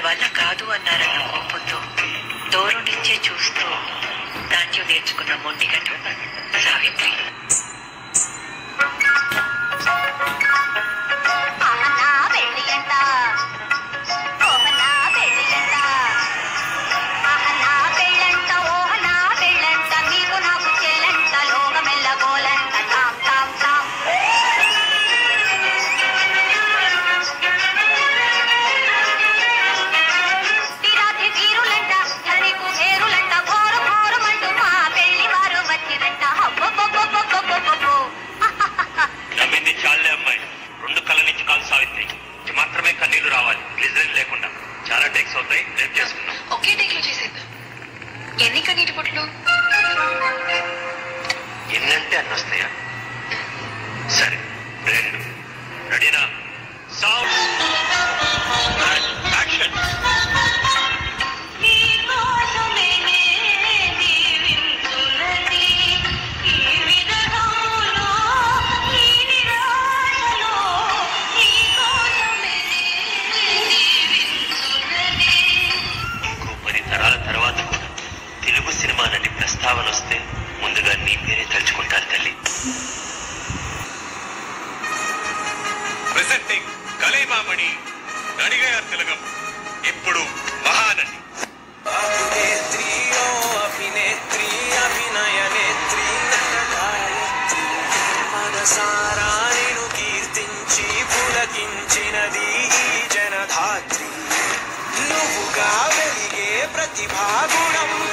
వల్ల కాదు అన్నారన్న కోపంతో దూరం నుంచే చూస్తూ నాట్యం నేర్చుకున్న మొండిగట్టు సావిత్రి ఆహనా పెళ్ళియంట ఓహనా పెళ్ళియంట ఆహనా పెళ్ళంట ఓహనా పెళ్ళంట నీకు నాకు చెల్లంట లోకమెల్ల గోలంట తాం తాం తాం తిరాతి తీరులంట ధనికు పేరులంట ఘోరు ఘోరమంటూ మా పెళ్లి వారు వచ్చిరంట అబ్బబ్బబ్బబ్బబ్బబ్బబ్బో. నమ్మింది చాలే అమ్మాయి రెండు కళ్ళ నుంచి కాదు సావిత్రి ఇది మాత్రమే కన్నీళ్లు రావాలి గ్లిజరిన్ లేకుండా చాలా టేక్స్ అవుతాయి రేపు చేసుకుందాం ఒకే టేక్ లో చేసేద్దాం ఎన్ని కన్నీటి బొట్లు ఎన్నంటే అన్ని వస్తాయా సరే రెండు రెడీనా సౌండ్ యాక్షన్ ఇంకో పది తరాల తర్వాత కూడా తెలుగు సినిమా నటి ప్రస్తావన వస్తే ముందుగా నీ పేరే తలుచుకుంటారు తల్లి ప్రెసెంటింగ్ కలైమామణి నడిగయార్ తిలకం ఇప్పుడు మహానటి అభినేత్రి ఓ అభినేత్రి అభినయ నేత్రి నటగాయత్రి మనసారా నిన్ను కీర్తించి పులకించినది ఈ జనధాత్రి నువ్వుగా వెలిగే ప్రతిభా గుణం